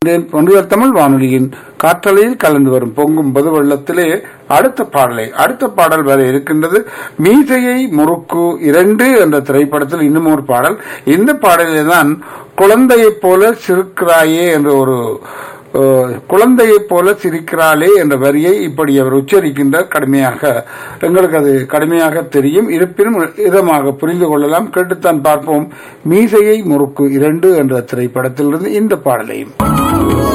ஒன்றியல் தமிழ் வானொலியின் காற்றலையில் கலந்து வரும் பொங்கும் பொது வெள்ளத்திலே அடுத்த பாடலை அடுத்த பாடல் வர இருக்கின்றது மீசையை முறுக்கு இரண்டு என்ற திரைப்படத்தில் இன்னும் ஒரு பாடல் இந்த பாடலிலே தான் குழந்தையைப் போல சிறுக்கிறாயே என்ற ஒரு அஹ், குழந்தையைப் போல சிரிக்கிறாளே என்ற வரியை இப்படி அவர் உச்சரிக்கின்றார் கடுமையாக எங்களுக்கு அது கடுமையாக தெரியும் இருப்பினும் இதமாக புரிந்து கொள்ளலாம் கேட்டுத்தான் பார்ப்போம் மீசையை முறுக்கு இரண்டு என்ற திரைப்படத்திலிருந்து இந்த பாடலையும்